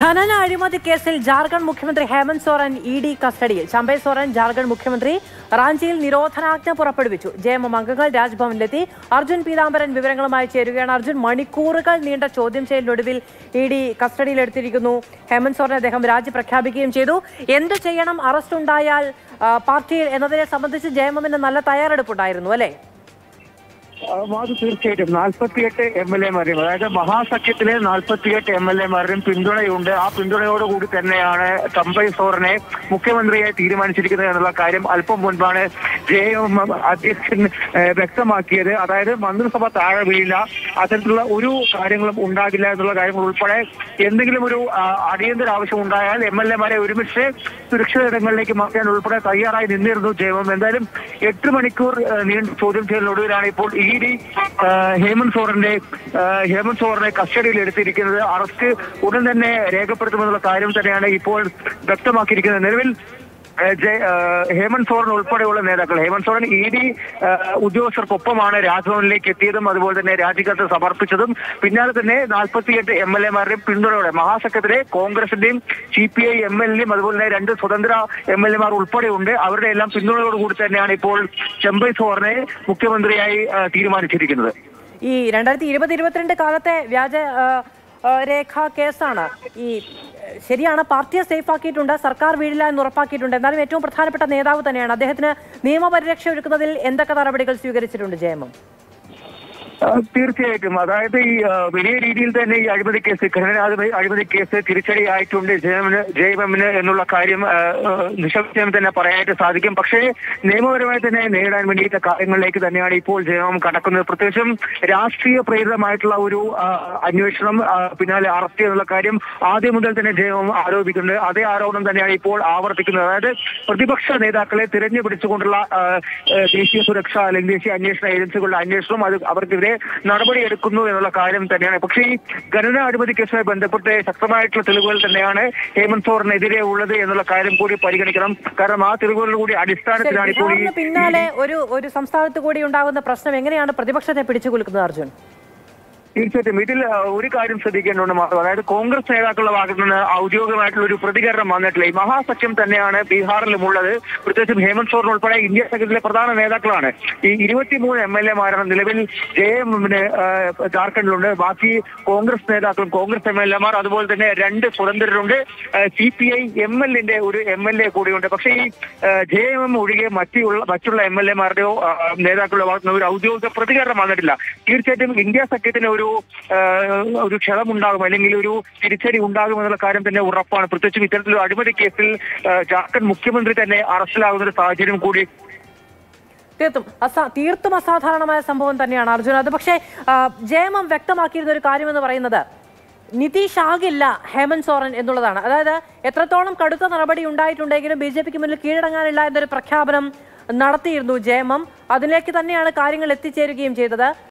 ഖനന അഴിമതി കേസിൽ ജാർഖണ്ഡ് മുഖ്യമന്ത്രി ഹേമന്ത് സോറൻ ഇ ഡി കസ്റ്റഡിയിൽ ചമ്പൈ സോറൻ ജാർഖണ്ഡ് മുഖ്യമന്ത്രി റാഞ്ചിയിൽ നിരോധനാജ്ഞ പുറപ്പെടുവിച്ചു ജെഎംഎം അംഗങ്ങൾ രാജ്ഭവനിലെത്തി അർജുൻ പീതാംബരൻ വിവരങ്ങളുമായി ചേരുകയാണ് അർജുൻ മണിക്കൂറുകൾ നീണ്ട ചോദ്യം ചെയ്യലിനൊടുവിൽ ഇ ഡി കസ്റ്റഡിയിലെടുത്തിരിക്കുന്നു ഹേമന്ത് സോറൻ അദ്ദേഹം രാജി പ്രഖ്യാപിക്കുകയും ചെയ്തു എന്ത് ചെയ്യണം അറസ്റ്റ് ഉണ്ടായാൽ ആ, പാർട്ടിയിൽ എന്നതിനെ സംബന്ധിച്ച് ജെഎംഎമ്മിന് നല്ല തയ്യാറെടുപ്പുണ്ടായിരുന്നു അല്ലേ അത് തീർച്ചയായിട്ടും നാൽപ്പത്തിയെട്ട് എം എൽ എമാരെയും അതായത് മഹാസഖ്യത്തിലെ നാൽപ്പത്തിയെട്ട് എം എൽ എമാരുടെയും പിന്തുണയുണ്ട് ആ പിന്തുണയോടുകൂടി തന്നെയാണ് തമ്പൈ സോറിനെ മുഖ്യമന്ത്രിയായി തീരുമാനിച്ചിരിക്കുന്നത് എന്നുള്ള കാര്യം അല്പം മുൻപാണ് ജെ എം എം അധ്യക്ഷൻ ഏഹ്, വ്യക്തമാക്കിയത് അതായത് മന്ത്രിസഭ താഴെ വീഴില്ല അത്തരത്തിലുള്ള ഒരു കാര്യങ്ങളും ഉണ്ടാകില്ല എന്നുള്ള കാര്യങ്ങൾ ഉൾപ്പെടെ എന്തെങ്കിലും ഒരു ആ, അടിയന്തര ആവശ്യം ഉണ്ടായാൽ എം എൽ എമാരെ ഒരുമിച്ച് സുരക്ഷിത ഇടങ്ങളിലേക്ക് മാറ്റാൻ ഉൾപ്പെടെ തയ്യാറായി നിന്നിരുന്നു ജയമം എന്തായാലും എട്ട് മണിക്കൂർ ആ, നീണ്ട ചോദ്യം ചെയ്യലിനൊടുവിലാണ് ഇപ്പോൾ ഇ ഡി ഹേമന്ത് സോറിന്റെ ആ, ഹേമന്ത് സോറിനെ കസ്റ്റഡിയിൽ എടുത്തിരിക്കുന്നത് അറസ്റ്റ് ഉടൻ തന്നെ രേഖപ്പെടുത്തുമെന്നുള്ള കാര്യം തന്നെയാണ് ഇപ്പോൾ വ്യക്തമാക്കിയിരിക്കുന്നത് നിലവിൽ ആ, ജെ- ആ, ഹേമന്ത് സോറൻ ഉൾപ്പെടെയുള്ള നേതാക്കൾ ഹേമന്ത് സോറൻ ഇ ഡി ഉദ്യോഗസ്ഥർക്കൊപ്പമാണ് രാജ്ഭവനിലേക്ക് എത്തിയതും അതുപോലെ തന്നെ രാജിക്കത്ത് സമർപ്പിച്ചതും പിന്നാലെ തന്നെ നാൽപ്പത്തിയെട്ട് എം എൽ എമാരുടെയും പിന്തുണയോടെ മഹാസഖ്യത്തിലെ കോൺഗ്രസിന്റെയും C P I M L എയും അതുപോലെ തന്നെ രണ്ട് സ്വതന്ത്ര എം എൽ എമാർ ഉൾപ്പെടെയുണ്ട് അവരുടെ എല്ലാം പിന്തുണയോടുകൂടി തന്നെയാണ് ഇപ്പോൾ ചെമ്പൈ സോറിനെ മുഖ്യമന്ത്രിയായി ആ, തീരുമാനിച്ചിരിക്കുന്നത് ഈ രണ്ടായിരത്തി ഇരുപത് ഇരുപത്തിരണ്ട് കാലത്തെ വ്യാജ ആ, ആ, രേഖാ കേസാണ് ഈ ഏഹ്, ശരിയാണ് പാർട്ടിയെ സേഫ് ആക്കിയിട്ടുണ്ട് സർക്കാർ വീഴില്ല എന്ന് ഉറപ്പാക്കിയിട്ടുണ്ട് എന്നാലും ഏറ്റവും പ്രധാനപ്പെട്ട നേതാവ് തന്നെയാണ് അദ്ദേഹത്തിന് നിയമപരിരക്ഷ ഒരുക്കുന്നതിൽ എന്തൊക്കെ നടപടികൾ സ്വീകരിച്ചിട്ടുണ്ട് ജയമം ആ, തീർച്ചയായിട്ടും അതായത് ഈ ആ, വലിയ രീതിയിൽ തന്നെ ഈ അഴിമതി കേസ് ഖനന അഴിമതി- അഴിമതി കേസ് തിരിച്ചടിയായിട്ടുണ്ട് ജയമിന് ജയമന് എന്നുള്ള കാര്യം ആ, ആ, നിസ്സംശയം തന്നെ പറയാനായിട്ട് സാധിക്കും പക്ഷേ നിയമപരമായി തന്നെ നേരിടാൻ വേണ്ടിയിട്ട് കാര്യങ്ങളിലേക്ക് തന്നെയാണ് ഇപ്പോൾ ജയമം കടക്കുന്നത് പ്രത്യേകിച്ചും രാഷ്ട്രീയ പ്രേരിതമായിട്ടുള്ള ഒരു ആ, അന്വേഷണം ആ, പിന്നാലെ അറസ്റ്റ് എന്നുള്ള കാര്യം ആദ്യം മുതൽ തന്നെ ജയമം ആരോപിക്കുന്നുണ്ട് അതേ ആരോപണം തന്നെയാണ് ഇപ്പോൾ ആവർത്തിക്കുന്നത് അതായത് പ്രതിപക്ഷ നേതാക്കളെ തിരഞ്ഞു പിടിച്ചുകൊണ്ടുള്ള ആ, ആ, ദേശീയ സുരക്ഷ അല്ലെങ്കിൽ ദേശീയ അന്വേഷണ ഏജൻസികളുടെ അന്വേഷണം അത് അവർക്കെതിരെ നടപടി എടുക്കുന്നു എന്നുള്ള കാര്യം തന്നെയാണ് പക്ഷേ ഈ ഖനന അഴിമതി കേസുമായി ബന്ധപ്പെട്ട് ശക്തമായിട്ടുള്ള തെളിവുകൾ തന്നെയാണ് ഹേമന്ത് സോറിനെതിരെ ഉള്ളത് എന്നുള്ള കാര്യം കൂടി പരിഗണിക്കണം കാരണം ആ തെളിവുകളുടെ കൂടി അടിസ്ഥാനത്തിലാണ് ഇപ്പോൾ ഈ ബീഹാറിന് പിന്നാലെ ഒരു ഒരു സംസ്ഥാനത്ത് കൂടി ഉണ്ടാകുന്ന പ്രശ്നം എങ്ങനെയാണ് പ്രതിപക്ഷത്തെ പിടിച്ചു കുലുക്കുന്നത് അർജുൻ തീർച്ചയായിട്ടും ഇതിൽ ആ, ഒരു കാര്യം ശ്രദ്ധിക്കേണ്ടതുണ്ട് മാത്രം അതായത് കോൺഗ്രസ് നേതാക്കളുടെ ഭാഗത്തു നിന്ന് ഔദ്യോഗികമായിട്ടുള്ള ഒരു പ്രതികരണം വന്നിട്ടില്ല ഈ മഹാസഖ്യം തന്നെയാണ് ബീഹാറിലും ഉള്ളത് പ്രത്യേകിച്ചും ഹേമന്ത് സോറൻ ഉൾപ്പെടെ ഇന്ത്യ സഖ്യത്തിലെ പ്രധാന നേതാക്കളാണ് ഈ ഇരുപത്തിമൂന്ന് എം എൽ എമാരാണ് നിലവിൽ ജെ എമ്മിന് ജാർഖണ്ഡിലുണ്ട് ബാക്കി കോൺഗ്രസ് നേതാക്കളും കോൺഗ്രസ് എം എൽ എമാർ അതുപോലെ തന്നെ രണ്ട് സ്വതന്ത്രരുണ്ട് സി പി ഐ എം എല്ലിന്റെ ഒരു എം എൽ എ കൂടിയുണ്ട് പക്ഷേ ഈ ജെ എം എം ഒഴികെ മറ്റുള്ള മറ്റുള്ള എം എൽ എമാരുടെയോ നേതാക്കളുടെ ഭാഗത്തുനിന്ന് ഒരു ഔദ്യോഗിക പ്രതികരണം വന്നിട്ടില്ല തീർച്ചയായിട്ടും ഇന്ത്യ സഖ്യത്തിന് ഒരു ആ, ഒരു ക്ഷതമുണ്ടാകും അല്ലെങ്കിൽ ഒരു തിരിച്ചടി ഉണ്ടാകും എന്നുള്ള കാര്യം തന്നെ ഉറപ്പാണ് പ്രത്യേകിച്ചും ഇത്തരത്തിലൊരു അഴിമതി കേസിൽ ആ, ജാർഖണ്ഡ് മുഖ്യമന്ത്രി തന്നെ അറസ്റ്റിലാകുന്ന ഒരു സാഹചര്യം കൂടി തീർത്തും അസാ തീർത്തും അസാധാരണമായ സംഭവം തന്നെയാണ് അർജുൻ അത് പക്ഷേ ആ, ജയമം വ്യക്തമാക്കിയിരുന്ന ഒരു കാര്യമെന്ന് പറയുന്നത് നിതീഷ് ആകില്ല ഹേമന്ത് സോറൻ എന്നുള്ളതാണ് അതായത് എത്രത്തോളം കടുത്ത നടപടി ഉണ്ടായിട്ടുണ്ടെങ്കിലും ബി ജെ പിക്ക് മുന്നിൽ കീഴടങ്ങാനില്ല എന്നൊരു പ്രഖ്യാപനം നടത്തിയിരുന്നു ജയമം അതിലേക്ക് തന്നെയാണ് കാര്യങ്ങൾ എത്തിച്ചേരുകയും ചെയ്തത്